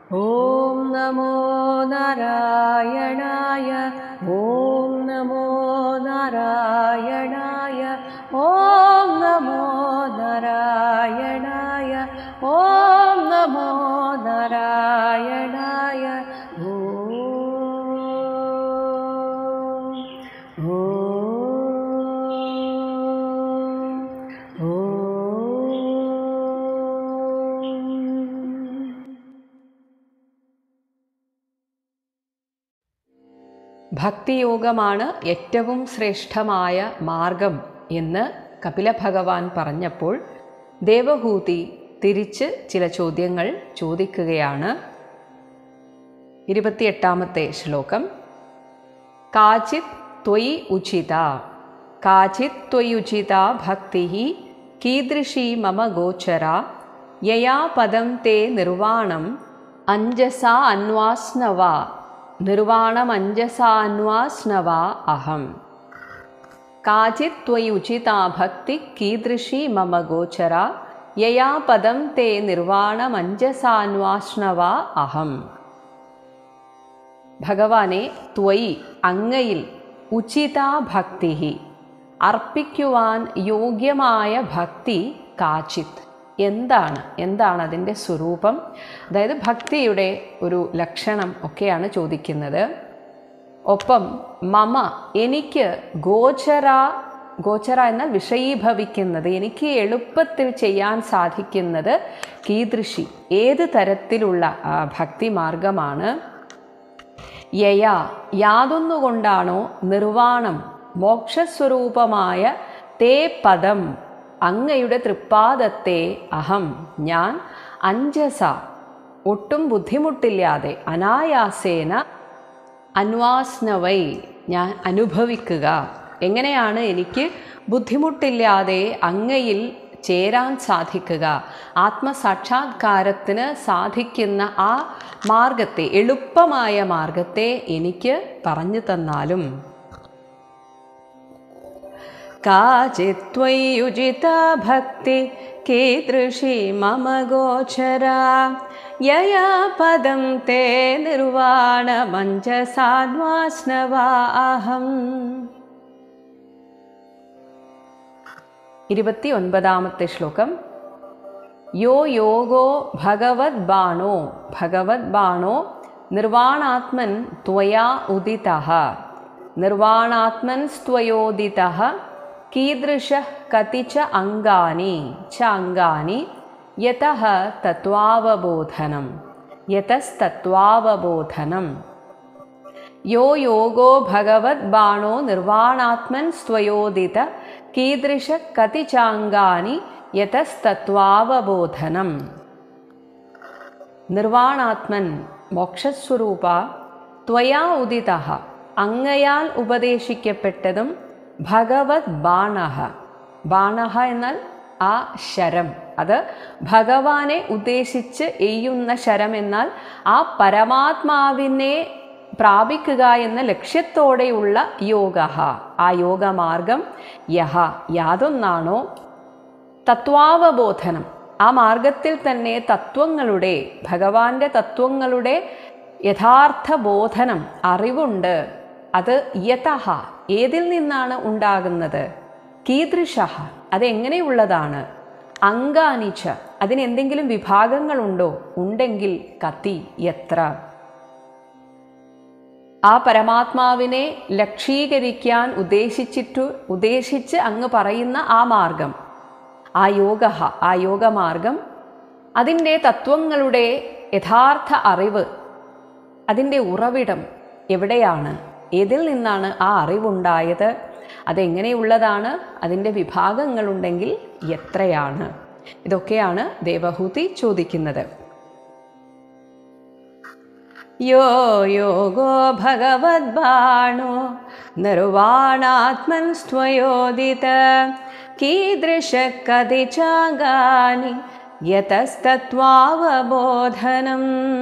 ॐ नमो नारायणाय ॐ नमो नारायणाय ॐ नमो नारायणाय ॐ नमो नारायणाय ॐ ॐ ഭക്തിയോഗമാണ് ഏറ്റവും ശ്രേഷ്ഠമായ മാർഗം എന്ന് കപില ഭഗവാൻ പറഞ്ഞപ്പോൾ ദേവഹൂതി തിരിച്ച് ചില ചോദ്യങ്ങൾ ചോദിക്കുകയാണ് ഇരുപത്തിയെട്ടാമത്തെ ശ്ലോകം കാചിത് ത്വയി ഉചിത കാചിത് ത്വയുചിത ഭക്തി കീദൃശി മമ ഗോചര യയാ പദം തേ നിർവാണം അഞ്ജസാ അന്വാസ്നവ നിർവാണമഞ്ജസാ അന്വാസ്നവ അഹം കാചിത് ത്വയുചിതാ ഭക്തി കീദൃശി മമ ഗോചര യയാ പദം തേ നിർവാണമഞ്ജസാന്വാഷ്ണവ അഹം ഭഗവാനെ ത്വയി അങ്ങയിൽ ഉചിതാ ഭക്തി അർപ്പിക്കുവാൻ യോഗ്യമായ ഭക്തി കാചിത് എന്താണ് എന്താണ് അതിൻ്റെ സ്വരൂപം അതായത് ഭക്തിയുടെ ഒരു ലക്ഷണം ഒക്കെയാണ് ചോദിക്കുന്നത് ഒപ്പം മമ എനിക്ക് ഗോചര ഗോചര എന്നാൽ വിഷയീഭവിക്കുന്നത് എനിക്ക് എളുപ്പത്തിൽ ചെയ്യാൻ സാധിക്കുന്നത് കീദൃശി ഏത് തരത്തിലുള്ള ആ, ഭക്തി മാർഗമാണ് യയ യാതൊന്നുകൊണ്ടാണോ നിർവാണം മോക്ഷസ്വരൂപമായ തേ പദം അങ്ങയുടെ തൃപ്പാദത്തെ അഹം ഞാൻ അഞ്ജസ ഒട്ടും ബുദ്ധിമുട്ടില്ലാതെ അനായാസേന അന്വാസ്നവൈ ഞാൻ അനുഭവിക്കുക എങ്ങനെയാണ് എനിക്ക് ബുദ്ധിമുട്ടില്ലാതെ അങ്ങയിൽ ചേരാൻ സാധിക്കുക ആത്മസാക്ഷാത്കാരത്തിന് സാധിക്കുന്ന ആ മാർഗത്തെ എളുപ്പമായ മാർഗത്തെ എനിക്ക് പറഞ്ഞു തന്നാലും काचित्त्वय्युजिता भक्ति कीदृशी मम गोचरा यया पदं ते निर्वाणमञ्जसान्वास्नवा अहम् ഇരുപത്തി ഒൻപതാമത്തെ ശ്ലോകം യോ യോഗോ ഭഗവത് ബാണോ ഭഗവത് ബാണോ നിർവാണാത്മൻ ത്വയാ ഉദിത നിർവാണാത്മൻ സ്ത്വയോദിത കീദൃശ കതി ച അംഗാനി ച അംഗാനി യതഃ തത്വാവബോധനം യതസ്തത്വാവബോധനം യോ യോഗോ ഭഗവത് ബാണോ നിർവാണാത്മൻ സ്വയോദിത കീദൃശ കതി ചാംഗാനി യതസ്തത്വാവബോധനം നിർവാണാത്മൻ മോക്ഷസ്വരൂപ ത്വയാ ഉദിത അങ്ങയാൽ ഉപദേശിക്കപ്പെട്ടതും ഭഗവത് ബാണഹ ബാണഹ എന്നാൽ ആ ശരം അത് ഭഗവാനെ ഉദ്ദേശിച്ച് എയ്യുന്ന ശരം എന്നാൽ ആ പരമാത്മാവിനെ പ്രാപിക്കുക എന്ന ലക്ഷ്യത്തോടെയുള്ള യോഗ ആ യോഗമാർഗം യഹ യാതൊന്നാണോ തത്വാവബോധനം ആ മാർഗത്തിൽ തന്നെ തത്വങ്ങളുടെ ഭഗവാന്റെ തത്വങ്ങളുടെ യഥാർത്ഥ ബോധനം അറിവുണ്ട് അത് യതഹ ഏതിൽ നിന്നാണ് ഉണ്ടാകുന്നത് കീദൃശ അതെങ്ങനെയുള്ളതാണ് അങ്കാനിച്ച അതിനെന്തെങ്കിലും വിഭാഗങ്ങളുണ്ടോ ഉണ്ടെങ്കിൽ കത്തി എത്ര ആ പരമാത്മാവിനെ ലക്ഷീകരിക്കാൻ ഉദ്ദേശിച്ചിട്ടു ഉദ്ദേശിച്ച് അങ്ങ് പറയുന്ന ആ മാർഗം ആ യോഗ ആ യോഗമാർഗം അതിൻ്റെ തത്വങ്ങളുടെ യഥാർത്ഥ അറിവ് അതിൻ്റെ ഉറവിടം എവിടെയാണ് ഏതിൽ നിന്നാണ് ആ അറിവുണ്ടായത് അതെങ്ങനെയുള്ളതാണ് അതിൻ്റെ വിഭാഗങ്ങളുണ്ടെങ്കിൽ എത്രയാണ് ഇതൊക്കെയാണ് ദേവഹൂതി ചോദിക്കുന്നത് യോ യോഗോ ഭഗവദ്ബാണോ നിർവാണാത്മൻ സ്വയോദിത കീദൃശ കതി ചാഗാനി യതസ്തത്വാവബോധനം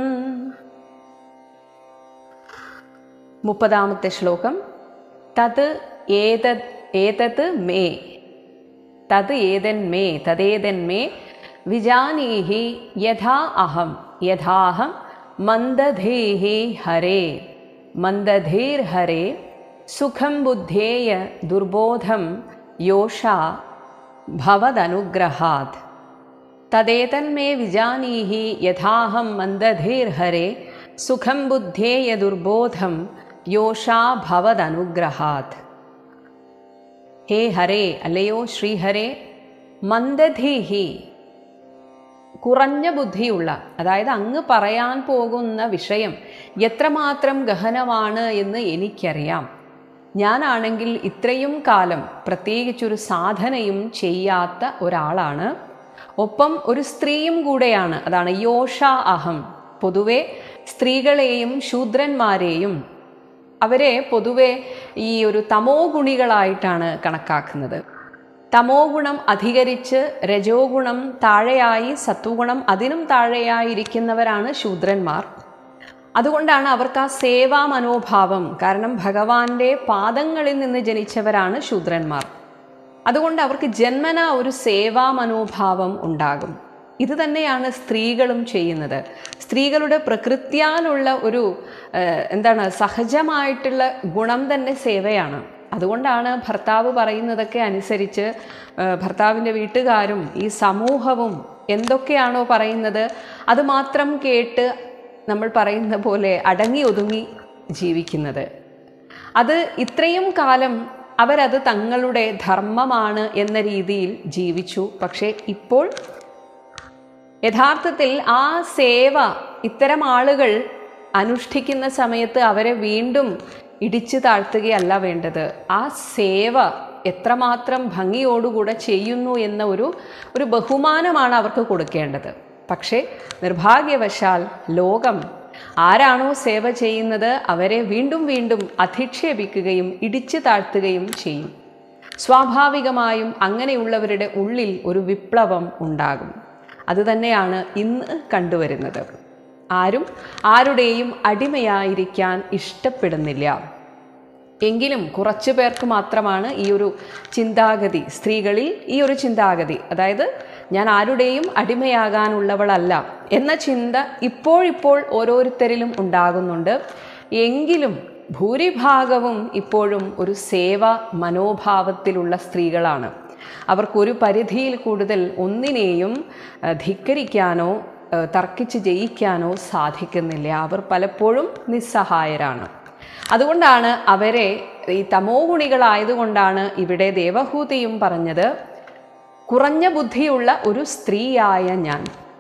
മുപ്പതാമത്തെ ശ്ലോകം തത് ഏതത് ഏതത് മേ തത് ഏതന്മേ തദേതന്മേ വിജാനീഹി യഥാ അഹം യഥാഹം മന്ദധീഹി ഹരേ മന്ദധീർ ഹരേ സുഖം ബുദ്ധേയ ദുർബോധം യോഷ ഭവദനുഗ്രഹാത് തദേതന്മേ വിജാനീഹി യഥാഹം മന്ദധീർഹരെ സുഖം ബുദ്ധേയ ദുർബോധം യോഷാ ഭവദനുഗ്രഹാത് ഹേ ഹരേ അല്ലയോ ശ്രീഹരേ മന്ദധീഹി കുറഞ്ഞ ബുദ്ധിയുള്ള അതായത് അങ്ങ് പറയാൻ പോകുന്ന വിഷയം എത്രമാത്രം ഗഹനമാണ് എന്ന് എനിക്കറിയാം ഞാനാണെങ്കിൽ ഇത്രയും കാലം പ്രത്യേകിച്ചൊരു സാധനയും ചെയ്യാത്ത ഒരാളാണ് ഒപ്പം ഒരു സ്ത്രീയും കൂടെയാണ് അതാണ് യോഷ അഹം പൊതുവെ സ്ത്രീകളെയും ശൂദ്രന്മാരെയും അവരെ പൊതുവെ ഈ ഒരു തമോ ഗുണികളായിട്ടാണ് കണക്കാക്കുന്നത് തമോ ഗുണം അധികരിച്ച് രജോ ഗുണം താഴെയായി സത്വഗുണം അതിനും താഴെയായിരിക്കുന്നവരാണ് ശൂദ്രന്മാർ അതുകൊണ്ടാണ് അവർക്ക് ആ സേവാ മനോഭാവം കാരണം ഭഗവാന്റെ പാദങ്ങളിൽ നിന്ന് ജനിച്ചവരാണ് ശൂദ്രന്മാർ അതുകൊണ്ട് അവർക്ക് ജന്മന ഒരു സേവാ മനോഭാവം ഉണ്ടാകും ഇത് തന്നെയാണ് സ്ത്രീകളും ചെയ്യുന്നത് സ്ത്രീകളുടെ പ്രകൃത്യാലുള്ള ഒരു ഏഹ്, എന്താണ് സഹജമായിട്ടുള്ള ഗുണം തന്നെ സേവയാണ് അതുകൊണ്ടാണ് ഭർത്താവ് പറയുന്നതൊക്കെ അനുസരിച്ച് ഏഹ്, ഭർത്താവിൻ്റെ വീട്ടുകാരും ഈ സമൂഹവും എന്തൊക്കെയാണോ പറയുന്നത് അത് മാത്രം കേട്ട് നമ്മൾ പറയുന്ന പോലെ അടങ്ങി ഒതുങ്ങി ജീവിക്കുന്നത് അത് ഇത്രയും കാലം അവരത് തങ്ങളുടെ ധർമ്മമാണ് എന്ന രീതിയിൽ ജീവിച്ചു പക്ഷേ ഇപ്പോൾ യഥാർത്ഥത്തിൽ ആ സേവ ഇത്തരം ആളുകൾ അനുഷ്ഠിക്കുന്ന സമയത്ത് അവരെ വീണ്ടും ഇടിച്ചു താഴ്ത്തുകയല്ല വേണ്ടത് ആ സേവ എത്രമാത്രം ഭംഗിയോടുകൂടെ ചെയ്യുന്നു എന്ന ഒരു ഒരു ബഹുമാനമാണ് അവർക്ക് കൊടുക്കേണ്ടത് പക്ഷേ നിർഭാഗ്യവശാൽ ലോകം ആരാണോ സേവ ചെയ്യുന്നത് അവരെ വീണ്ടും വീണ്ടും അധിക്ഷേപിക്കുകയും ഇടിച്ചു താഴ്ത്തുകയും ചെയ്യും സ്വാഭാവികമായും അങ്ങനെയുള്ളവരുടെ ഉള്ളിൽ ഒരു വിപ്ലവം ഉണ്ടാകും അതുതന്നെയാണ് ഇന്ന് കണ്ടുവരുന്നത് ആരും ആരുടെയും അടിമയായിരിക്കാൻ ഇഷ്ടപ്പെടുന്നില്ല എങ്കിലും കുറച്ചു പേർക്ക് മാത്രമാണ് ഈ ഒരു ചിന്താഗതി സ്ത്രീകളിൽ ഈ ഒരു ചിന്താഗതി അതായത് ഞാൻ ആരുടെയും അടിമയാകാനുള്ളവളല്ല എന്ന ചിന്ത ഇപ്പോഴിപ്പോൾ ഓരോരുത്തരിലും ഉണ്ടാകുന്നുണ്ട് എങ്കിലും ഭൂരിഭാഗവും ഇപ്പോഴും ഒരു സേവ മനോഭാവത്തിലുള്ള സ്ത്രീകളാണ് അവർക്കൊരു പരിധിയിൽ കൂടുതൽ ഒന്നിനെയും അഹ്, ധിക്കരിക്കാനോ അഹ്, തർക്കിച്ച് ജയിക്കാനോ സാധിക്കുന്നില്ല അവർ പലപ്പോഴും നിസ്സഹായരാണ് അതുകൊണ്ടാണ് അവരെ ഈ തമോ ഗുണികളായതുകൊണ്ടാണ് ഇവിടെ ദേവഹൂതിയും പറഞ്ഞത് കുറഞ്ഞ ബുദ്ധിയുള്ള ഒരു സ്ത്രീയായ ഞാൻ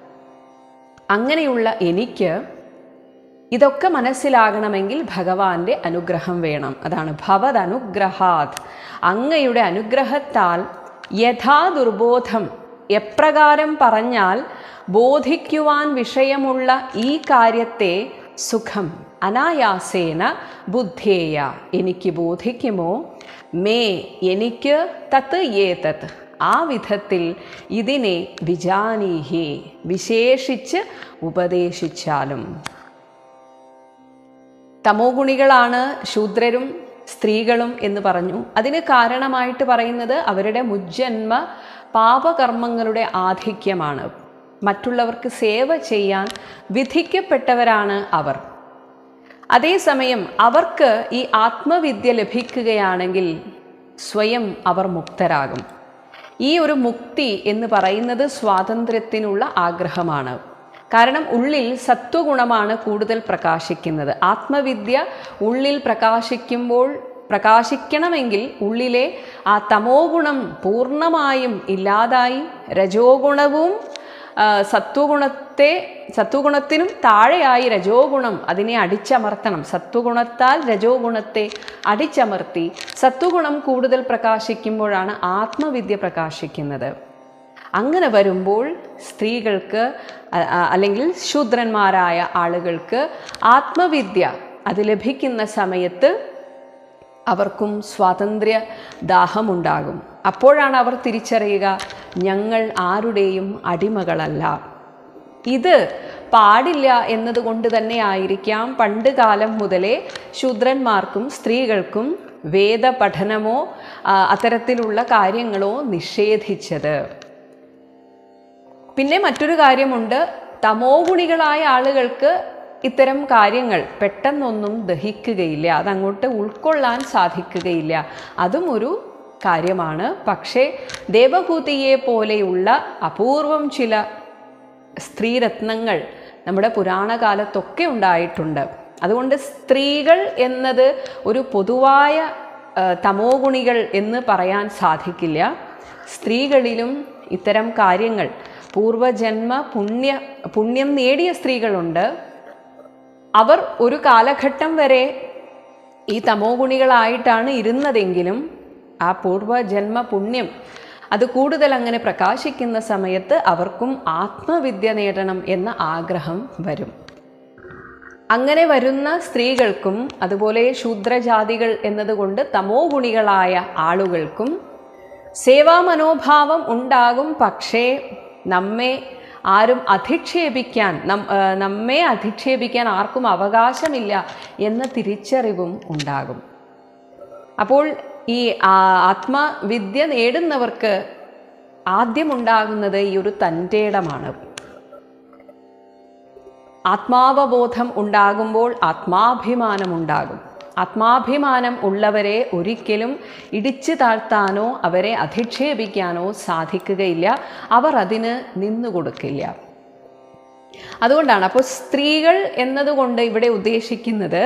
അങ്ങനെയുള്ള എനിക്ക് ഇതൊക്കെ മനസ്സിലാകണമെങ്കിൽ ഭഗവാന്റെ അനുഗ്രഹം വേണം അതാണ് ഭവത് അനുഗ്രഹാത് അങ്ങയുടെ അനുഗ്രഹത്താൽ യഥാ ദുർബോധം എപ്രകാരം പറഞ്ഞാൽ ബോധിക്കുവാൻ വിഷയമുള്ള ഈ കാര്യത്തെ സുഖം അനായാസേന ബുദ്ധേയ എനിക്ക് ബോധിക്കുമോ മേ എനിക്ക് തത്ത് ഏതത് ആ വിധത്തിൽ ഇതിനെ വിജാനീഹി വിശേഷിച്ച് ഉപദേശിച്ചാലും തമോ ഗുണികളാണ് ശൂദ്രരും സ്ത്രീകളും എന്ന് പറഞ്ഞു അതിന് കാരണമായിട്ട് പറയുന്നത് അവരുടെ മുജ്ജന്മ പാപകർമ്മങ്ങളുടെ ആധിക്യമാണ് മറ്റുള്ളവർക്ക് സേവ ചെയ്യാൻ വിധിക്കപ്പെട്ടവരാണ് അവർ അതേസമയം അവർക്ക് ഈ ആത്മവിദ്യ ലഭിക്കുകയാണെങ്കിൽ സ്വയം അവർ മുക്തരാകും ഈ ഒരു മുക്തി എന്ന് പറയുന്നത് സ്വാതന്ത്ര്യത്തിനുള്ള ആഗ്രഹമാണ് കാരണം ഉള്ളിൽ സത്വഗുണമാണ് കൂടുതൽ പ്രകാശിക്കുന്നത് ആത്മവിദ്യ ഉള്ളിൽ പ്രകാശിക്കുമ്പോൾ പ്രകാശിക്കണമെങ്കിൽ ഉള്ളിലെ ആ തമോ ഗുണം പൂർണ്ണമായും ഇല്ലാതായി രജോ ഗുണവും ആ, സത്വഗുണത്തെ സത്വഗുണത്തിനും താഴെയായി രജോ ഗുണം അതിനെ അടിച്ചമർത്തണം സത്വഗുണത്താൽ രജോ ഗുണത്തെ അടിച്ചമർത്തി സത്വഗുണം കൂടുതൽ പ്രകാശിക്കുമ്പോഴാണ് ആത്മവിദ്യ പ്രകാശിക്കുന്നത് അങ്ങനെ വരുമ്പോൾ സ്ത്രീകൾക്ക് അ- അ- അല്ലെങ്കിൽ ശൂദ്രന്മാരായ ആളുകൾക്ക് ആത്മവിദ്യ അത് ലഭിക്കുന്ന സമയത്ത് അവർക്കും സ്വാതന്ത്ര്യ ദാഹമുണ്ടാകും അപ്പോഴാണ് അവർ തിരിച്ചറിയുക ഞങ്ങൾ ആരുടെയും അടിമകളല്ല ഇത് പാടില്ല എന്നതുകൊണ്ട് തന്നെ ആയിരിക്കാം പണ്ട് കാലം മുതലേ ശൂദ്രന്മാർക്കും സ്ത്രീകൾക്കും വേദ പഠനമോ ആ, അത്തരത്തിലുള്ള കാര്യങ്ങളോ നിഷേധിച്ചത് പിന്നെ മറ്റൊരു കാര്യമുണ്ട് തമോ ഗുണികളായ ആളുകൾക്ക് ഇത്തരം കാര്യങ്ങൾ പെട്ടെന്നൊന്നും ദഹിക്കുകയില്ല അതങ്ങോട്ട് ഉൾക്കൊള്ളാൻ സാധിക്കുകയില്ല അതും ഒരു കാര്യമാണ് പക്ഷേ ദേവഭൂതിയെ പോലെയുള്ള അപൂർവം ചില സ്ത്രീരത്നങ്ങൾ നമ്മുടെ പുരാണകാലത്തൊക്കെ ഉണ്ടായിട്ടുണ്ട് അതുകൊണ്ട് സ്ത്രീകൾ എന്നത് ഒരു പൊതുവായ ആ, തമോ ഗുണികൾ എന്ന് പറയാൻ സാധിക്കില്ല സ്ത്രീകളിലും ഇത്തരം കാര്യങ്ങൾ പൂർവജന്മ പുണ്യ പുണ്യം നേടിയ സ്ത്രീകളുണ്ട് അവർ ഒരു കാലഘട്ടം വരെ ഈ തമോ ഗുണികളായിട്ടാണ് ഇരുന്നതെങ്കിലും ആ പൂർവജന്മ പുണ്യം അത് കൂടുതൽ അങ്ങനെ പ്രകാശിക്കുന്ന സമയത്ത് അവർക്കും ആത്മവിദ്യ നേടണം എന്ന ആഗ്രഹം വരും അങ്ങനെ വരുന്ന സ്ത്രീകൾക്കും അതുപോലെ ശൂദ്രജാതികൾ എന്നതുകൊണ്ട് തമോ ഗുണികളായ ആളുകൾക്കും സേവാ മനോഭാവം ഉണ്ടാകും പക്ഷേ നമ്മെ ആരും അധിക്ഷേപിക്കാൻ നം ആ, നമ്മെ അധിക്ഷേപിക്കാൻ ആർക്കും അവകാശമില്ല എന്ന തിരിച്ചറിവും ഉണ്ടാകും അപ്പോൾ ഈ ആ, ആത്മവിദ്യ നേടുന്നവർക്ക് ആദ്യമുണ്ടാകുന്നത് ഈ ഒരു തൻ്റേടമാണ് ആത്മാവബോധം ഉണ്ടാകുമ്പോൾ ആത്മാഭിമാനം ഉണ്ടാകും ആത്മാഭിമാനം ഉള്ളവരെ ഒരിക്കലും ഇടിച്ചു താഴ്ത്താനോ അവരെ അധിക്ഷേപിക്കാനോ സാധിക്കുകയില്ല അവർ അതിന് നിന്നുകൊടുക്കില്ല അതുകൊണ്ടാണ് അപ്പോൾ സ്ത്രീകൾ എന്നതുകൊണ്ട് ഇവിടെ ഉദ്ദേശിക്കുന്നത്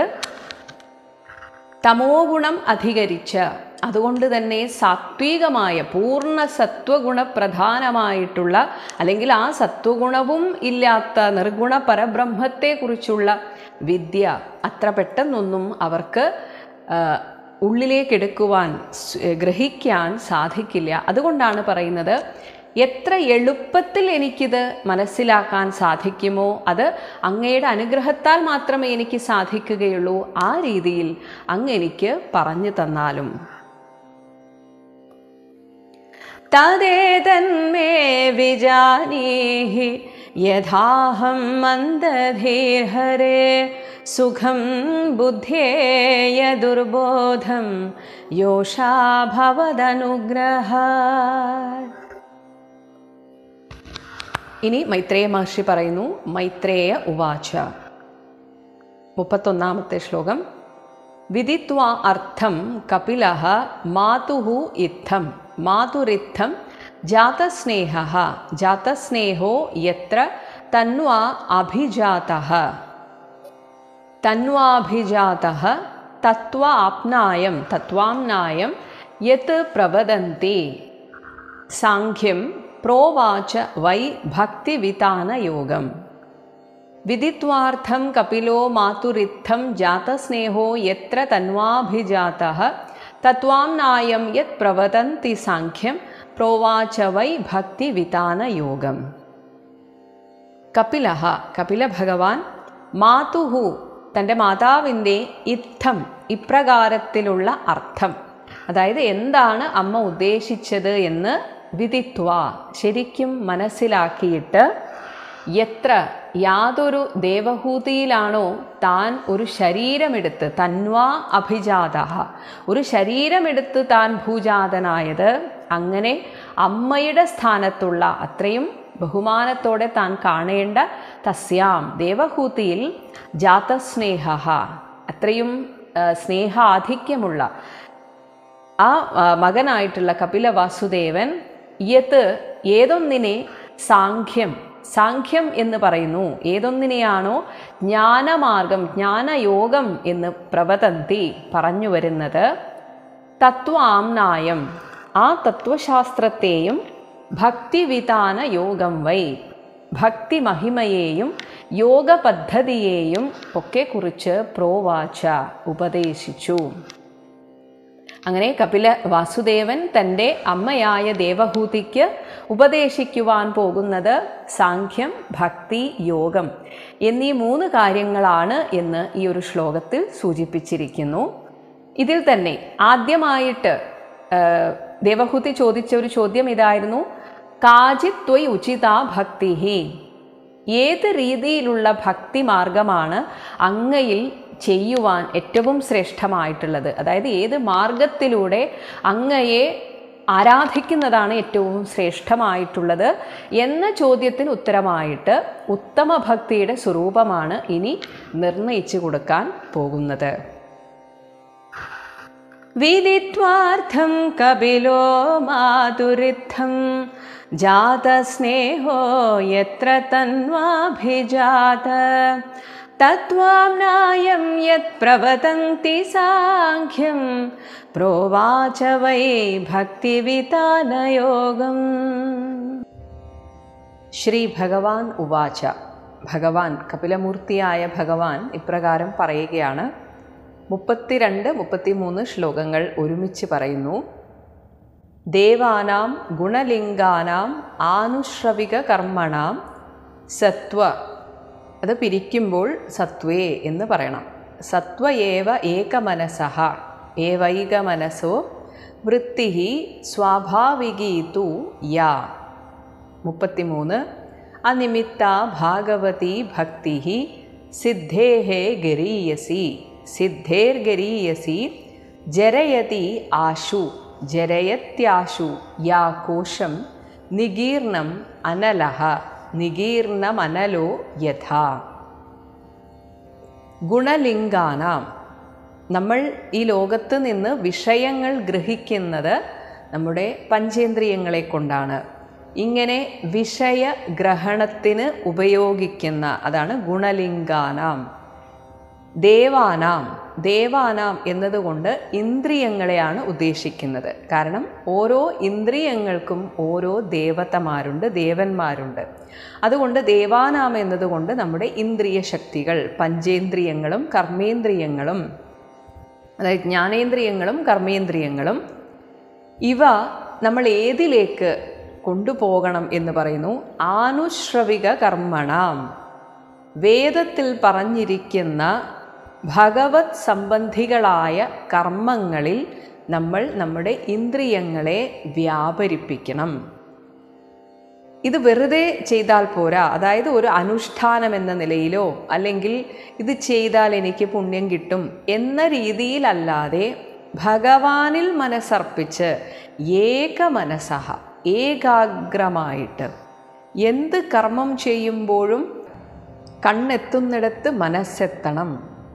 തമോ ഗുണം അധികരിച്ച് അതുകൊണ്ട് തന്നെ സാത്വികമായ പൂർണ്ണ സത്വഗുണ പ്രധാനമായിട്ടുള്ള അല്ലെങ്കിൽ ആ സത്വഗുണവും ഇല്ലാത്ത നിർഗുണ പരബ്രഹ്മത്തെക്കുറിച്ചുള്ള വിദ്യ അത്ര പെട്ടെന്നൊന്നും അവർക്ക് ആ, ഉള്ളിലേക്കെടുക്കുവാൻ സ്- ഗ്രഹിക്കാൻ സാധിക്കില്ല അതുകൊണ്ടാണ് പറയുന്നത് എത്ര എളുപ്പത്തിൽ എനിക്കിത് മനസ്സിലാക്കാൻ സാധിക്കുമോ അത് അങ്ങയുടെ അനുഗ്രഹത്താൽ മാത്രമേ എനിക്ക് സാധിക്കുകയുള്ളൂ ആ രീതിയിൽ അങ്ങ് എനിക്ക് പറഞ്ഞു തന്നാലും തദേതന്മേ വിജാനീഹി യഥാഹം മന്ദധീർഹരേ സുഖം ബുദ്ധേയ ദുർബോധം യോഷാ ഭവദനുഗ്രഹ ഇനി മൈത്രേയ മഹർഷി പറയുന്നു മൈത്രേയ ഉവാച മുപ്പത്തൊന്നാമത്തെ ശ്ലോകം വിദിത്വാ അർത്ഥം കപില മാതു ഇത്തം മാതുരിത്തം ജാതസ്നേഹ ജാതസ്നേഹോ യത്ര തന്വാ അഭിജാത തന്വാഭിജാത തത്വ ആപ്നായം തത്വാംനായം യത് പ്രവദന്തി സാഖ്യം പ്രോവാച വൈ ഭക്തിവിതാനയോഗം വിദിത്വാർത്ഥം കപിലോ മാതുരിത്തം ജാതസ്നേഹോ യത്ര തന്വാഭിജാത തത്വാംനായം യത് പ്രവദന്തി സാഖ്യം പ്രോവാച വൈ ഭക്തിവിതാനയോഗം കപില കപില ഭഗവാൻ മാതുഹു തൻ്റെ മാതാവിൻ്റെ ഇത്തം ഇപ്രകാരത്തിലുള്ള അർത്ഥം അതായത് എന്താണ് അമ്മ ഉദ്ദേശിച്ചത് എന്ന് വിദിത്വ ശരിക്കും മനസ്സിലാക്കിയിട്ട് എത്ര യാതൊരു ദേവഹൂതിയിലാണോ താൻ ഒരു ശരീരമെടുത്ത് തന്വാ അഭിജാത ഒരു ശരീരമെടുത്ത് താൻ ഭൂജാതനായത് അങ്ങനെ അമ്മയുടെ സ്ഥാനത്തുള്ള അത്രയും ബഹുമാനത്തോടെ താൻ കാണേണ്ട തസ്യാം ദേവഹൂതിയിൽ ജാതസ്നേഹ അത്രയും ആ, സ്നേഹാധിക്യമുള്ള ആ ആ, മകനായിട്ടുള്ള കപില വാസുദേവൻ യത് ഏതൊന്നിനെ സാഖ്യം സാഖ്യം എന്ന് പറയുന്നു ഏതൊന്നിനെയാണോ ജ്ഞാനമാർഗം ജ്ഞാനയോഗം എന്ന് പ്രവതന്തി പറഞ്ഞു വരുന്നത് തത്വാംനായം ആ തത്വശാസ്ത്രത്തെയും ഭക്തിവിധാന യോഗം വൈ ഭക്തി മഹിമയെയും യോഗ പദ്ധതിയെയും ഒക്കെ കുറിച്ച് പ്രോവാച ഉപദേശിച്ചു അങ്ങനെ കപില വാസുദേവൻ തൻ്റെ അമ്മയായ ദേവഹൂതിക്ക് ഉപദേശിക്കുവാൻ പോകുന്നത് സാഖ്യം ഭക്തി യോഗം എന്നീ മൂന്ന് കാര്യങ്ങളാണ് എന്ന് ഈ ഒരു ശ്ലോകത്തിൽ സൂചിപ്പിച്ചിരിക്കുന്നു ഇതിൽ തന്നെ ആദ്യമായിട്ട് ആ, ദേവഹൂതി ചോദിച്ച ഒരു ചോദ്യം ഇതായിരുന്നു കാചിത് ത്വയ് ഉചിത ഭക്തിഹി ഏത് രീതിയിലുള്ള ഭക്തി മാർഗമാണ് അങ്ങയിൽ ചെയ്യുവാൻ ഏറ്റവും ശ്രേഷ്ഠമായിട്ടുള്ളത് അതായത് ഏത് മാർഗത്തിലൂടെ അങ്ങയെ ആരാധിക്കുന്നതാണ് ഏറ്റവും ശ്രേഷ്ഠമായിട്ടുള്ളത് എന്ന ചോദ്യത്തിന് ഉത്തരമായിട്ട് ഉത്തമ ഭക്തിയുടെ സ്വരൂപമാണ് ഇനി നിർണയിച്ചു കൊടുക്കാൻ പോകുന്നത് വിദിത്വാർത്ഥം കപിലോ മാതുരിത്ഥം ജാതസ്നേഹോ യത്ര തന്വാഭിജാത തത്വാംനായം യത് പ്രവതന്തി സാഖ്യം പ്രോവാച വൈ ഭക്തിവിതാനയോഗം ശ്രീ ഭഗവാൻ ഉവാച ഭഗവാൻ കപിലമൂർത്തിയായ ഭഗവാൻ ഇപ്രകാരം പറയുകയാണ് മുപ്പത്തിരണ്ട് മുപ്പത്തിമൂന്ന് ശ്ലോകങ്ങൾ ഒരുമിച്ച് പറയുന്നു ദേവാനാം ഗുണലിംഗാനാം ആനുശ്രവിക കർമ്മണാം സത്വ അത് പിരിക്കുമ്പോൾ സത്വേ എന്ന് പറയണം സത്വ ഏവ ഏകമനസഹ ഏവൈകമനസോ വൃത്തി സ്വാഭാവികീതു യാ മുപ്പത്തിമൂന്ന് അനിമിത്ത ഭാഗവതി ഭക്തി സിദ്ധേഹേ ഗരീയസി സിദ്ധേർഗരീയസി ജരയതി ആശു ജരയത്യാശു യാ കോശം നിഗീർണം അനലഹ നിഗീർണമനലോ യഥാ ഗുണലിംഗാനാം നമ്മൾ ഈ ലോകത്ത് നിന്ന് വിഷയങ്ങൾ ഗ്രഹിക്കുന്നത് നമ്മുടെ പഞ്ചേന്ദ്രിയങ്ങളെ കൊണ്ടാണ് ഇങ്ങനെ വിഷയഗ്രഹണത്തിന് ഉപയോഗിക്കുന്ന അതാണ് ഗുണലിംഗാനാം ദേവാനാം ദേവാനാം എന്നതുകൊണ്ട് ഇന്ദ്രിയങ്ങളെയാണ് ഉദ്ദേശിക്കുന്നത് കാരണം ഓരോ ഇന്ദ്രിയങ്ങൾക്കും ഓരോ ദേവതമാരുണ്ട് ദേവന്മാരുണ്ട് അതുകൊണ്ട് ദേവാനാം എന്നതുകൊണ്ട് നമ്മുടെ ഇന്ദ്രിയ ശക്തികൾ പഞ്ചേന്ദ്രിയങ്ങളും കർമ്മേന്ദ്രിയങ്ങളും അതായത് ജ്ഞാനേന്ദ്രിയങ്ങളും കർമ്മേന്ദ്രിയങ്ങളും ഇവ നമ്മൾ ഏതിലേക്ക് കൊണ്ടുപോകണം എന്ന് പറയുന്നു ആനുശ്രവിക കർമ്മണാം വേദത്തിൽ പറഞ്ഞിരിക്കുന്ന ഭഗവത് സംബന്ധികളായ കർമ്മങ്ങളിൽ നമ്മൾ നമ്മുടെ ഇന്ദ്രിയങ്ങളെ വ്യാപരിപ്പിക്കണം ഇത് വെറുതെ ചെയ്താൽ പോരാ അതായത് ഒരു അനുഷ്ഠാനം എന്ന നിലയിലോ അല്ലെങ്കിൽ ഇത് ചെയ്താൽ എനിക്ക് പുണ്യം കിട്ടും എന്ന രീതിയിലല്ലാതെ ഭഗവാനിൽ മനസ്സർപ്പിച്ച് ഏക മനസ്സഹ ഏകാഗ്രമായിട്ട് എന്ത് കർമ്മം ചെയ്യുമ്പോഴും കണ്ണെത്തുന്നിടത്ത് മനസ്സെത്തണം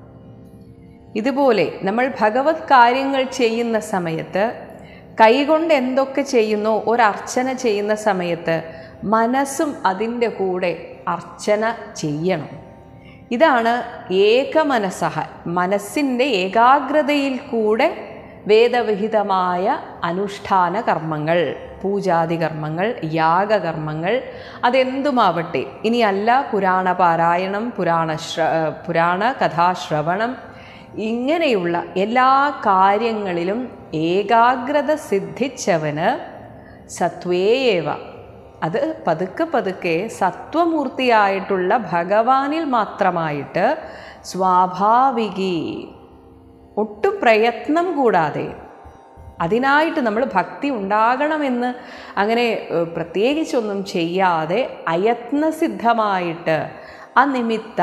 ഇതുപോലെ നമ്മൾ ഭഗവത് കാര്യങ്ങൾ ചെയ്യുന്ന സമയത്ത് കൈകൊണ്ട് എന്തൊക്കെ ചെയ്യുന്നോ ഒരർച്ചന ചെയ്യുന്ന സമയത്ത് മനസ്സും അതിൻ്റെ കൂടെ അർച്ചന ചെയ്യണം ഇതാണ് ഏകമനസഹ മനസ്സിൻ്റെ ഏകാഗ്രതയിൽ കൂടെ വേദവിഹിതമായ അനുഷ്ഠാന കർമ്മങ്ങൾ പൂജാതി കർമ്മങ്ങൾ യാഗകർമ്മങ്ങൾ അതെന്തുമാവട്ടെ ഇനി അല്ല പുരാണ പാരായണം പുരാണ ശ്ര പുരാണ കഥാശ്രവണം ഇങ്ങനെയുള്ള എല്ലാ കാര്യങ്ങളിലും ഏകാഗ്രത സിദ്ധിച്ചവന് സത്വേയേവ അത് പതുക്കെ പതുക്കെ സത്വമൂർത്തിയായിട്ടുള്ള ഭഗവാനിൽ മാത്രമായിട്ട് സ്വാഭാവികി ഒട്ടും പ്രയത്നം കൂടാതെ അതിനായിട്ട് നമ്മൾ ഭക്തി ഉണ്ടാകണമെന്ന് അങ്ങനെ ഏഹ്, പ്രത്യേകിച്ചൊന്നും ചെയ്യാതെ അയത്നസിദ്ധമായിട്ട് അനിമിത്ത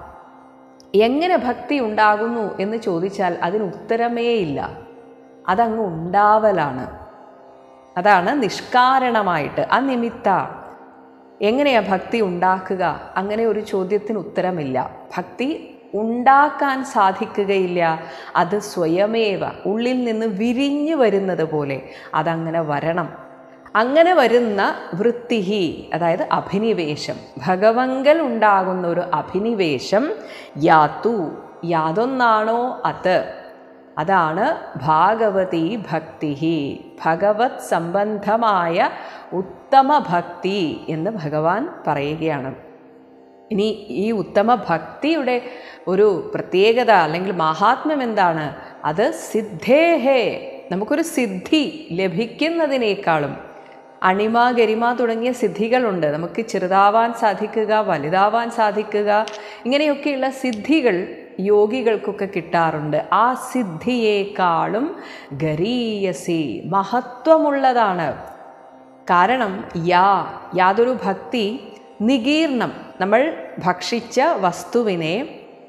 എങ്ങനെ ഭക്തി ഉണ്ടാകുന്നു എന്ന് ചോദിച്ചാൽ അതിന് ഉത്തരമേ ഇല്ല അതങ്ങ് ഉണ്ടാവലാണ് അതാണ് നിഷ്കാരണമായിട്ട് അനിമിത്ത എങ്ങനെയാ ഭക്തി ഉണ്ടാക്കുക അങ്ങനെ ഒരു ചോദ്യത്തിന് ഉത്തരമില്ല ഭക്തി ഉണ്ടാക്കാൻ സാധിക്കുകയില്ല അത് സ്വയമേവ ഉള്ളിൽ നിന്ന് വിരിഞ്ഞു വരുന്നത് പോലെ അതങ്ങനെ വരണം അങ്ങനെ വരുന്ന വൃത്തിഹി അതായത് അഭിനിവേശം ഭഗവങ്കൽ ഉണ്ടാകുന്ന ഒരു അഭിനിവേശം യാതു യാതൊന്നാണോ അത് അതാണ് ഭാഗവതി ഭക്തി ഭഗവത് സംബന്ധമായ ഉത്തമ ഭക്തി എന്ന് ഭഗവാൻ പറയുകയാണ് ഇനി ഈ ഉത്തമ ഭക്തിയുടെ ഒരു പ്രത്യേകത അല്ലെങ്കിൽ മഹാത്മ്യം എന്താണ് അത് സിദ്ധേഹേ നമുക്കൊരു സിദ്ധി ലഭിക്കുന്നതിനേക്കാളും അണിമ ഗരിമ തുടങ്ങിയ സിദ്ധികളുണ്ട് നമുക്ക് ചെറുതാവാൻ സാധിക്കുക വലുതാവാൻ സാധിക്കുക ഇങ്ങനെയൊക്കെയുള്ള സിദ്ധികൾ യോഗികൾക്കൊക്കെ കിട്ടാറുണ്ട് ആ സിദ്ധിയേക്കാളും ഗരീയസി മഹത്വമുള്ളതാണ് കാരണം യാ യാതൊരു ഭക്തി നികീർണം നമ്മൾ ഭക്ഷിച്ച വസ്തുവിനെ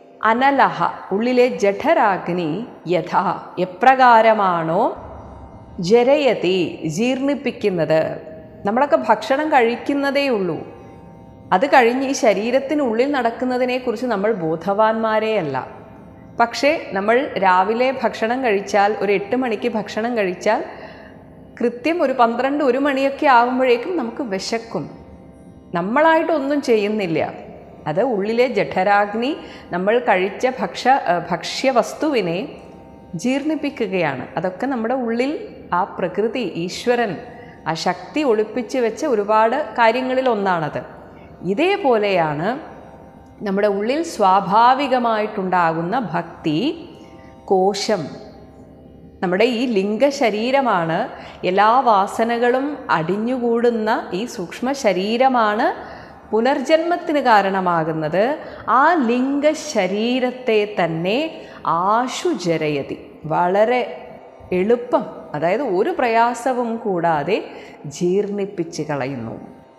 അനലഹ ഉള്ളിലെ ജഠരാഗ്നി യഥ എപ്രകാരമാണോ ജരയതി ജീർണിപ്പിക്കുന്നത് നമ്മളൊക്കെ ഭക്ഷണം കഴിക്കുന്നതേ ഉള്ളൂ അത് കഴിഞ്ഞ് ഈ ശരീരത്തിനുള്ളിൽ നടക്കുന്നതിനെക്കുറിച്ച് നമ്മൾ ബോധവാന്മാരെയല്ല പക്ഷേ നമ്മൾ രാവിലെ ഭക്ഷണം കഴിച്ചാൽ ഒരു എട്ട് മണിക്ക് ഭക്ഷണം കഴിച്ചാൽ കൃത്യം ഒരു പന്ത്രണ്ട് ഒരു മണിയൊക്കെ ആകുമ്പോഴേക്കും നമുക്ക് വിശക്കും നമ്മളായിട്ടൊന്നും ചെയ്യുന്നില്ല അത് ഉള്ളിലെ ജഠരാഗ്നി നമ്മൾ കഴിച്ച ഭക്ഷ ഭക്ഷ്യവസ്തുവിനെ ജീർണിപ്പിക്കുകയാണ് അതൊക്കെ നമ്മുടെ ഉള്ളിൽ ആ പ്രകൃതി ഈശ്വരൻ ആ ശക്തി ഒളിപ്പിച്ച് വെച്ച ഒരുപാട് കാര്യങ്ങളിൽ ഒന്നാണത് ഇതേപോലെയാണ് നമ്മുടെ ഉള്ളിൽ സ്വാഭാവികമായിട്ടുണ്ടാകുന്ന ഭക്തി കോശം നമ്മുടെ ഈ ലിംഗശരീരമാണ് എല്ലാ വാസനകളും അടിഞ്ഞുകൂടുന്ന ഈ സൂക്ഷ്മ ശരീരമാണ് പുനർജന്മത്തിന് കാരണമാകുന്നത് ആ ലിംഗശരീരത്തെ തന്നെ ആശുജരയതി വളരെ എളുപ്പം അതായത് ഒരു പ്രയാസവും കൂടാതെ ജീർണിപ്പിച്ച് കളയുന്നു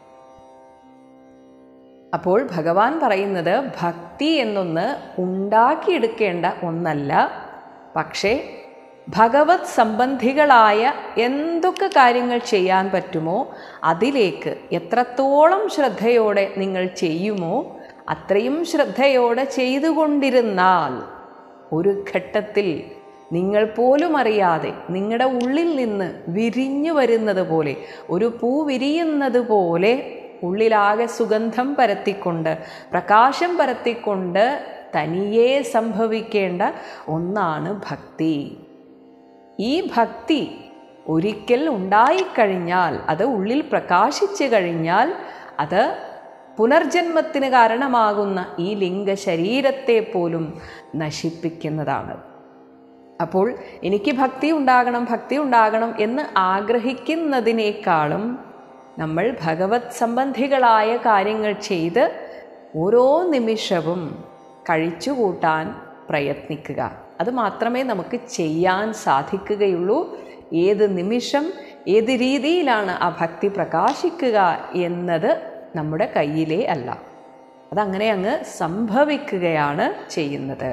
അപ്പോൾ ഭഗവാൻ പറയുന്നത് ഭക്തി എന്നൊന്ന് ഉണ്ടാക്കിയെടുക്കേണ്ട ഒന്നല്ല പക്ഷേ ഭഗവത് സംബന്ധികളായ എന്തൊക്കെ കാര്യങ്ങൾ ചെയ്യാൻ പറ്റുമോ അതിലേക്ക് എത്രത്തോളം ശ്രദ്ധയോടെ നിങ്ങൾ ചെയ്യുമോ അത്രയും ശ്രദ്ധയോടെ ചെയ്തുകൊണ്ടിരുന്നാൽ ഒരു ഘട്ടത്തിൽ നിങ്ങൾ പോലും അറിയാതെ നിങ്ങളുടെ ഉള്ളിൽ നിന്ന് വിരിഞ്ഞു വരുന്നത് പോലെ ഒരു പൂ വിരിയുന്നത് പോലെ ഉള്ളിലാകെ സുഗന്ധം പരത്തിക്കൊണ്ട് പ്രകാശം പരത്തിക്കൊണ്ട് തനിയെ സംഭവിക്കേണ്ട ഒന്നാണ് ഭക്തി ഈ ഭക്തി ഒരിക്കൽ ഉണ്ടായിക്കഴിഞ്ഞാൽ അത് ഉള്ളിൽ പ്രകാശിച്ചു കഴിഞ്ഞാൽ അത് പുനർജന്മത്തിന് കാരണമാകുന്ന ഈ ലിംഗശരീരത്തെ പോലും നശിപ്പിക്കുന്നതാണ് അപ്പോൾ എനിക്ക് ഭക്തി ഉണ്ടാകണം ഭക്തി ഉണ്ടാകണം എന്ന് ആഗ്രഹിക്കുന്നതിനേക്കാളും നമ്മൾ ഭഗവത് സംബന്ധികളായ കാര്യങ്ങൾ ചെയ്ത് ഓരോ നിമിഷവും കഴിച്ചുകൂട്ടാൻ പ്രയത്നിക്കുക അത് മാത്രമേ നമുക്ക് ചെയ്യാൻ സാധിക്കുകയുള്ളൂ ഏത് നിമിഷം ഏത് രീതിയിലാണ് ആ ഭക്തി പ്രകാശിക്കുക എന്നത് നമ്മുടെ കയ്യിലേ അല്ല അതങ്ങനെ അങ്ങ് സംഭവിക്കുകയാണ് ചെയ്യുന്നത്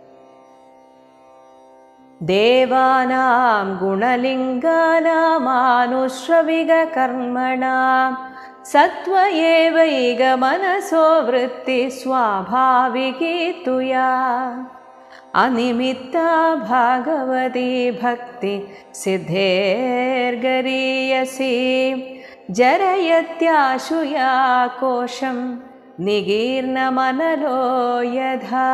ദേവാനാം ഗുണലിംഗാനാമാനുശ്രവികർമ്മണാം സത്വയേവൈക മനസോ വൃത്തി സ്വാഭാവികീ തുയാ അനിമിത്ത ഭാഗവതി ഭക്തി സിദ്ധേർഗരീയസി ജരയത്യാശുയാ കോശം നികീർണമനലോ യഥാ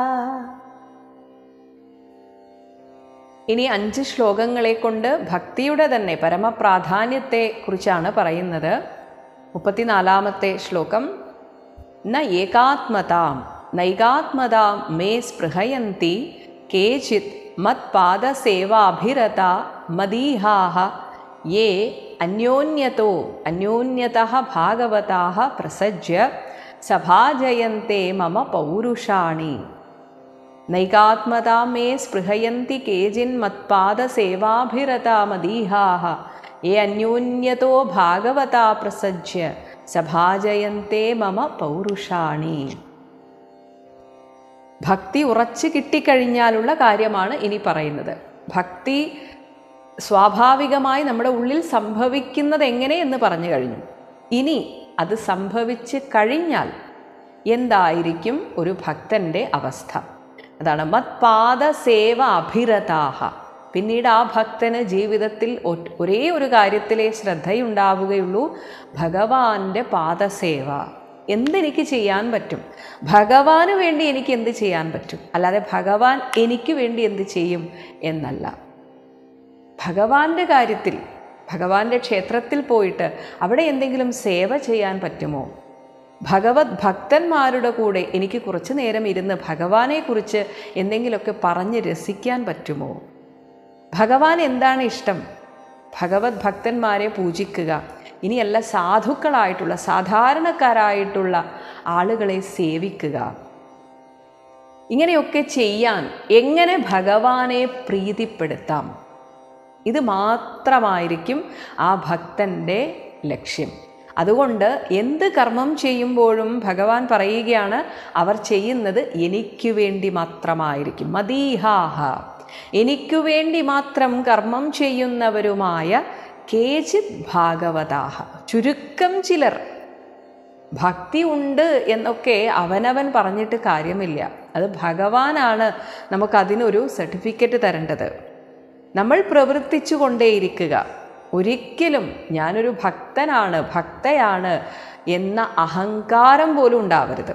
ഇനി അഞ്ച് ശ്ലോകങ്ങളെ കൊണ്ട് ഭക്തിയുടെ തന്നെ പരമപ്രാധാന്യത്തെ കുറിച്ചാണ് പറയുന്നത് മുപ്പത്തിനാലാമത്തെ ശ്ലോകം ന ഏകാത്മതാം നൈകാത്മതാം മേ സ്പൃഹയന്തി കേചിത് മത്പാദസേവാഭിരത മദീഹാഹ യേ അന്യോന്യതോ അന്യോന്യതഃ ഭാഗവതാः പ്രസജ്യ സഭാജയന്തെ മമ പൗരുഷാണി നൈകാത്മതാ മേ സ്പൃഹയന്തി കേചിന്മത്പാദസേവാഭിരതാ മദീഹാः യേ അന്യോന്യതോ ഭാഗവതാ പ്രസജ്യ സഭാജയന്തെ മമ പൗരുഷാണി ഭക്തി ഉറച്ചു കിട്ടിക്കഴിഞ്ഞാലുള്ള കാര്യമാണ് ഇനി പറയുന്നത് ഭക്തി സ്വാഭാവികമായി നമ്മുടെ ഉള്ളിൽ സംഭവിക്കുന്നത് എങ്ങനെ എന്ന് പറഞ്ഞു കഴിഞ്ഞു ഇനി അത് സംഭവിച്ച് കഴിഞ്ഞാൽ എന്തായിരിക്കും ഒരു ഭക്തൻ്റെ അവസ്ഥ അതാണ് മത്പാദ സേവ അഭിരതാഹ പിന്നീട് ആ ഭക്തന് ജീവിതത്തിൽ ഒരേ ഒരു കാര്യത്തിലെ ശ്രദ്ധയുണ്ടാവുകയുള്ളൂ ഭഗവാന്റെ പാദസേവ എന്തെനിക്ക് ചെയ്യാൻ പറ്റും ഭഗവാന് വേണ്ടി എനിക്ക് എന്ത് ചെയ്യാൻ പറ്റും അല്ലാതെ ഭഗവാൻ എനിക്ക് വേണ്ടി എന്ത് ചെയ്യും എന്നല്ല ഭഗവാന്റെ കാര്യത്തിൽ ഭഗവാന്റെ ക്ഷേത്രത്തിൽ പോയിട്ട് അവിടെ എന്തെങ്കിലും സേവ ചെയ്യാൻ പറ്റുമോ ഭഗവത് ഭക്തന്മാരുടെ കൂടെ എനിക്ക് കുറച്ചു നേരം ഇരുന്ന് ഭഗവാനെക്കുറിച്ച് എന്തെങ്കിലുമൊക്കെ പറഞ്ഞ് രസിക്കാൻ പറ്റുമോ ഭഗവാൻ എന്താണ് ഇഷ്ടം ഭഗവത് ഭക്തന്മാരെ പൂജിക്കുക ഇനിയല്ല സാധുക്കളായിട്ടുള്ള സാധാരണക്കാരായിട്ടുള്ള ആളുകളെ സേവിക്കുക ഇങ്ങനെയൊക്കെ ചെയ്യാൻ എങ്ങനെ ഭഗവാനെ പ്രീതിപ്പെടുത്താം ഇത് മാത്രമായിരിക്കും ആ ഭക്തൻ്റെ ലക്ഷ്യം അതുകൊണ്ട് എന്ത് കർമ്മം ചെയ്യുമ്പോഴും ഭഗവാൻ പറയുകയാണ് അവർ ചെയ്യുന്നത് എനിക്ക് വേണ്ടി മാത്രമായിരിക്കും മദീഹാഹ എനിക്കു വേണ്ടി മാത്രം കർമ്മം ചെയ്യുന്നവരുമായ കേചിത് ഭാഗവതാഹ ചുരുക്കം ചിലർ ഭക്തി ഉണ്ട് എന്നൊക്കെ അവനവൻ പറഞ്ഞിട്ട് കാര്യമില്ല അത് ഭഗവാനാണ് നമുക്കതിനൊരു സർട്ടിഫിക്കറ്റ് തരേണ്ടത് നമ്മൾ പ്രവർത്തിച്ചു കൊണ്ടേയിരിക്കുക ഒരിക്കലും ഞാനൊരു ഭക്തനാണ് ഭക്തയാണ് എന്ന അഹങ്കാരം പോലും ഉണ്ടാവരുത്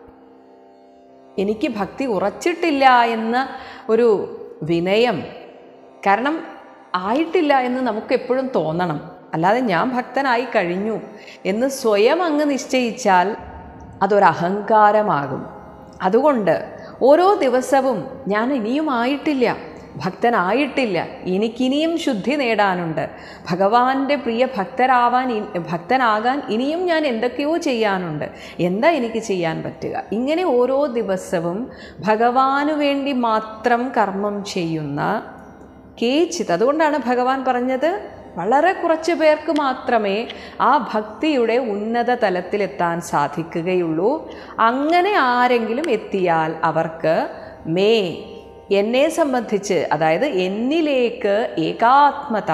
എനിക്ക് ഭക്തി ഉറച്ചിട്ടില്ല എന്ന ഒരു വിനയം കാരണം ആയിട്ടില്ല എന്ന് നമുക്ക് എപ്പോഴും തോന്നണം അല്ലാതെ ഞാൻ ഭക്തനായി കഴിഞ്ഞു എന്ന് സ്വയം അങ്ങ് നിശ്ചയിച്ചാൽ അതൊരഹങ്കാരമാകും അതുകൊണ്ട് ഓരോ ദിവസവും ഞാൻ ഇനിയും ആയിട്ടില്ല ഭക്തനായിട്ടില്ല എനിക്കിനിയും ശുദ്ധി നേടാനുണ്ട് ഭഗവാന്റെ പ്രിയ ഭക്തരാവാൻ ഇ- ഭക്തനാകാൻ ഇനിയും ഞാൻ എന്തൊക്കെയോ ചെയ്യാനുണ്ട് എന്താ എനിക്ക് ചെയ്യാൻ പറ്റുക ഇങ്ങനെ ഓരോ ദിവസവും ഭഗവാനു വേണ്ടി മാത്രം കർമ്മം ചെയ്യുന്ന കേച്ചിത് അതുകൊണ്ടാണ് ഭഗവാൻ പറഞ്ഞത് വളരെ കുറച്ച് പേർക്ക് മാത്രമേ ആ ഭക്തിയുടെ ഉന്നത തലത്തിലെത്താൻ സാധിക്കുകയുള്ളൂ അങ്ങനെ ആരെങ്കിലും എത്തിയാൽ അവർക്ക് മേ എന്നെ സംബന്ധിച്ച് അതായത് എന്നിലേക്ക് ഏകാത്മത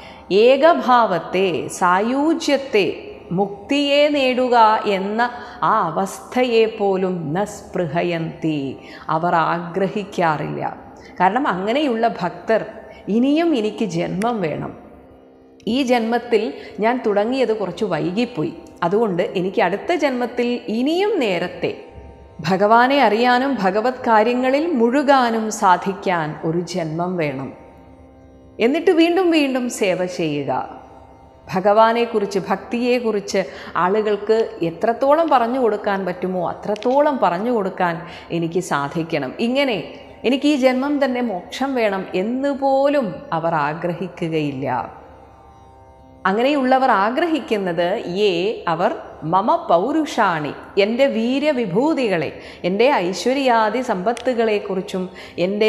ഏകഭാവത്തെ സായൂജ്യത്തെ മുക്തിയെ നേടുക എന്ന ആ അവസ്ഥയെ പോലും ന സ്പൃഹയന്തി അവർ ആഗ്രഹിക്കാറില്ല കാരണം അങ്ങനെയുള്ള ഭക്തർ ഇനിയും എനിക്ക് ജന്മം വേണം ഈ ജന്മത്തിൽ ഞാൻ തുടങ്ങിയത് കുറച്ച് വൈകിപ്പോയി അതുകൊണ്ട് എനിക്ക് അടുത്ത ജന്മത്തിൽ ഇനിയും നേരത്തെ ഭഗവാനെ അറിയാനും ഭഗവത് കാര്യങ്ങളിൽ മുഴുകാനും സാധിക്കാൻ ഒരു ജന്മം വേണം എന്നിട്ട് വീണ്ടും വീണ്ടും സേവ ചെയ്യുക ഭഗവാനെക്കുറിച്ച് ഭക്തിയെക്കുറിച്ച് ആളുകൾക്ക് എത്രത്തോളം പറഞ്ഞു കൊടുക്കാൻ പറ്റുമോ അത്രത്തോളം പറഞ്ഞു കൊടുക്കാൻ എനിക്ക് സാധിക്കണം ഇങ്ങനെ എനിക്ക് ഈ ജന്മം തന്നെ മോക്ഷം വേണം എന്ന് പോലും അവർ ആഗ്രഹിക്കുകയില്ല അങ്ങനെയുള്ളവർ ആഗ്രഹിക്കുന്നത് ഏ അവർ മമ പൗരുഷാണി എൻ്റെ വീര്യവിഭൂതികളെ എൻ്റെ ഐശ്വര്യാദി സമ്പത്തുകളെക്കുറിച്ചും എൻ്റെ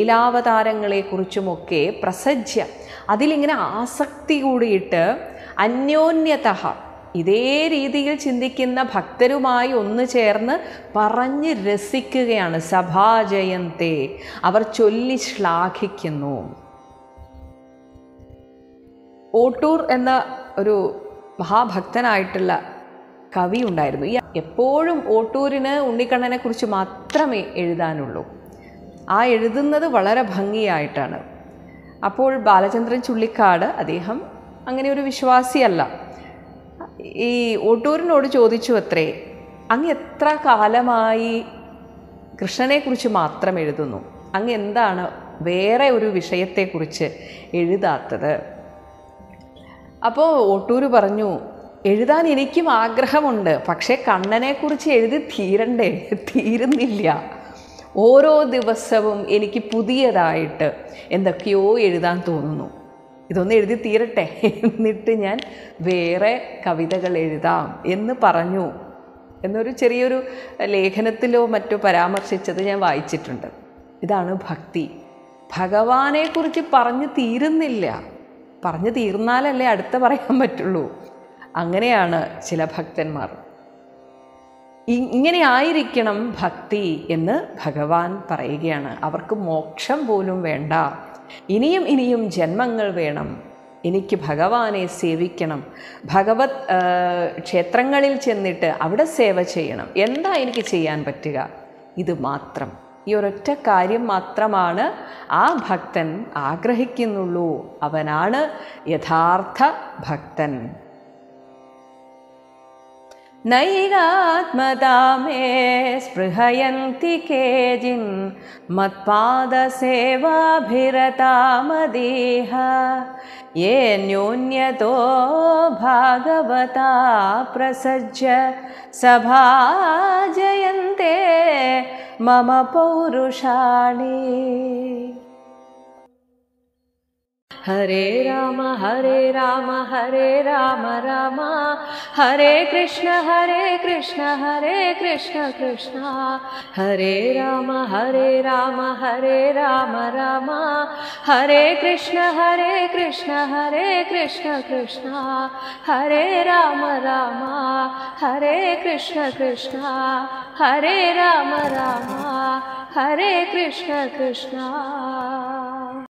ലീലാവതാരങ്ങളെക്കുറിച്ചുമൊക്കെ പ്രസജ്യ അതിലിങ്ങനെ ആസക്തി കൂടിയിട്ട് അന്യോന്യത ഇതേ രീതിയിൽ ചിന്തിക്കുന്ന ഭക്തരുമായി ഒന്ന് ചേർന്ന് പറഞ്ഞ് രസിക്കുകയാണ് സഭാജയന്തെ അവർ ചൊല്ലി ശ്ലാഘിക്കുന്നു ഓട്ടൂർ എന്ന ഒരു മഹാഭക്തനായിട്ടുള്ള കവി ഉണ്ടായിരുന്നു ഈ എപ്പോഴും ഓട്ടൂരിന് ഉണ്ണിക്കണ്ണനെ കുറിച്ച് മാത്രമേ എഴുതാനുള്ളൂ ആ എഴുതുന്നത് വളരെ ഭംഗിയായിട്ടാണ് അപ്പോൾ ബാലചന്ദ്രൻ ചുള്ളിക്കാട് അദ്ദേഹം അങ്ങനെ ഒരു വിശ്വാസിയല്ല ഈ ഓട്ടൂരിനോട് ചോദിച്ചു അത്രേ അങ്ങ് എത്ര കാലമായി കൃഷ്ണനെക്കുറിച്ച് മാത്രം എഴുതുന്നു അങ്ങ് എന്താണ് വേറെ ഒരു വിഷയത്തെക്കുറിച്ച് എഴുതാത്തത് അപ്പോൾ ഒട്ടൂര് പറഞ്ഞു എഴുതാൻ എനിക്കും ആഗ്രഹമുണ്ട് പക്ഷേ കണ്ണനെക്കുറിച്ച് എഴുതി തീരണ്ടേ തീരുന്നില്ല ഓരോ ദിവസവും എനിക്ക് പുതിയതായിട്ട് എന്തൊക്കെയോ എഴുതാൻ തോന്നുന്നു ഇതൊന്ന് എഴുതി തീരട്ടെ എന്നിട്ട് ഞാൻ വേറെ കവിതകൾ എഴുതാം എന്ന് പറഞ്ഞു എന്നൊരു ചെറിയൊരു ലേഖനത്തിലോ മറ്റോ പരാമർശിച്ചത് ഞാൻ വായിച്ചിട്ടുണ്ട് ഇതാണ് ഭക്തി ഭഗവാനെക്കുറിച്ച് പറഞ്ഞു തീരുന്നില്ല പറഞ്ഞു തീർന്നാലല്ലേ അടുത്ത പറയാൻ പറ്റുള്ളൂ അങ്ങനെയാണ് ചില ഭക്തന്മാർ ഇ- ഇങ്ങനെ ആയിരിക്കണം ഭക്തി എന്ന് ഭഗവാൻ പറയുകയാണ് അവർക്ക് മോക്ഷം പോലും വേണ്ട ഇനിയും ഇനിയും ജന്മങ്ങൾ വേണം എനിക്ക് ഭഗവാനെ സേവിക്കണം ഭഗവത് ആ, ക്ഷേത്രങ്ങളിൽ ചെന്നിട്ട് അവിടെ സേവ ചെയ്യണം എന്താ എനിക്ക് ചെയ്യാൻ പറ്റുക ഇത് മാത്രം ഈ ഒരൊറ്റ കാര്യം മാത്രമാണ് ആ ഭക്തൻ ആഗ്രഹിക്കുന്നുള്ളൂ അവനാണ് യഥാർത്ഥ ഭക്തൻ नैगात्मता मे स्पृहयन्ति केचिन् मत्पादसेवाभिरता मदीह ये न्यून्यतो भागवता प्रसज्य सभाजयन्ते मम पौरुषाणि हरे राम हरे राम हरे राम राम हरे कृष्ण हरे कृष्ण हरे कृष्ण कृष्ण हरे राम हरे राम हरे राम राम हरे कृष्ण हरे कृष्ण हरे कृष्ण कृष्ण हरे राम राम हरे कृष्ण कृष्ण हरे राम राम हरे कृष्ण कृष्ण